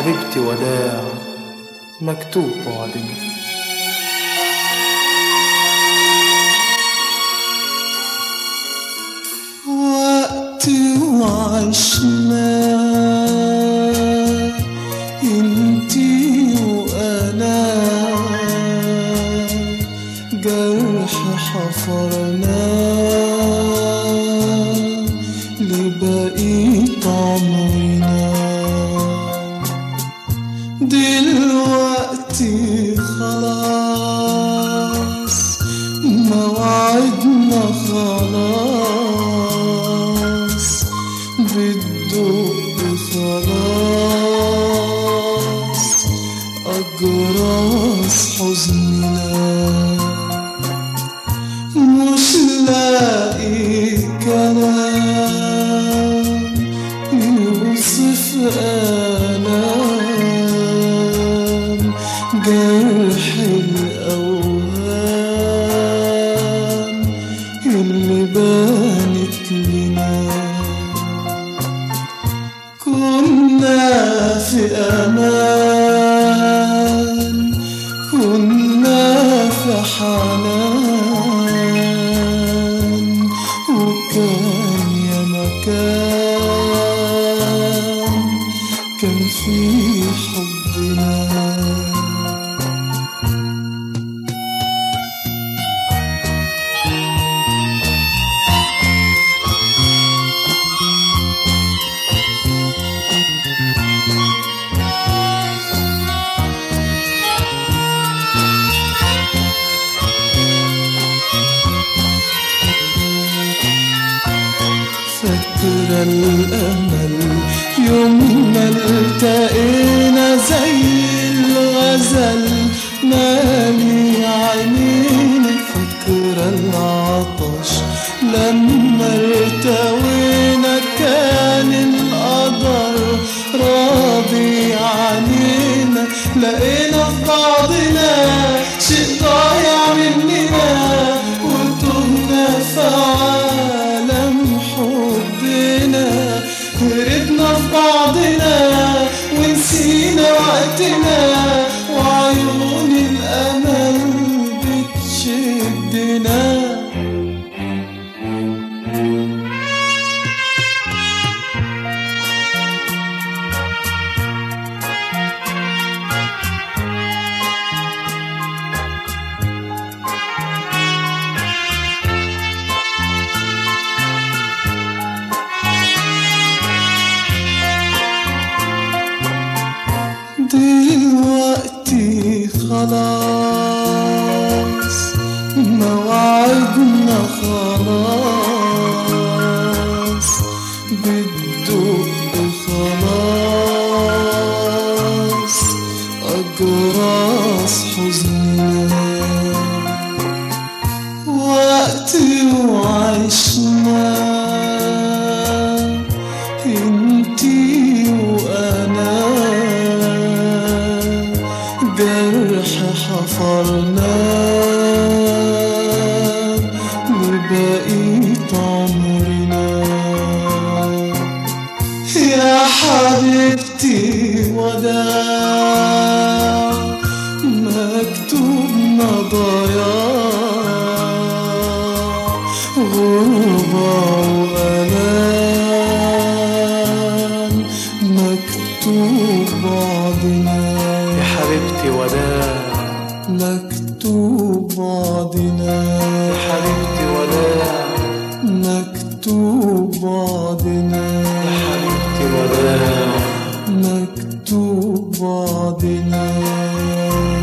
حبيبتي وداع مكتوب بعدنا وقت وعشنا انتي وانا جرح حفرنا لبقيت عمرنا دلوقتي خلاص موعدنا خلاص بتدق خلاص أجراس حزننا مش لاقي كلام يوصف آلام جرح الأوهام اللي بانت لنا كنا في أمان كنا في حنان وكان يا مكان كان في حبنا فاكرة الأمل يوم ما التقينا زي الغزل مالي عينينا فاكرة العطش لما ارتوينا كان القدر راضي علينا لقينا في بعضنا شيء ضايع مننا وتهنا في عالم حبنا هربنا في بعضنا ونسينا وقتنا وعيون الأمل بتشدنا دلوقتي خلاص موعدنا خلاص بتدق خلاص أجراس حزننا وقت وعشنا انتي وانا جرح حفرنا لبقيت عمرنا يا حبيبتي وداع مكتوبنا ضياع غربة وألام مكتوب بعضنا يا حبيبتي وداع مكتوب بعضنا يا حبيبتي وداع مكتوب بعضنا يا حبيبتي وداع مكتوب بعضنا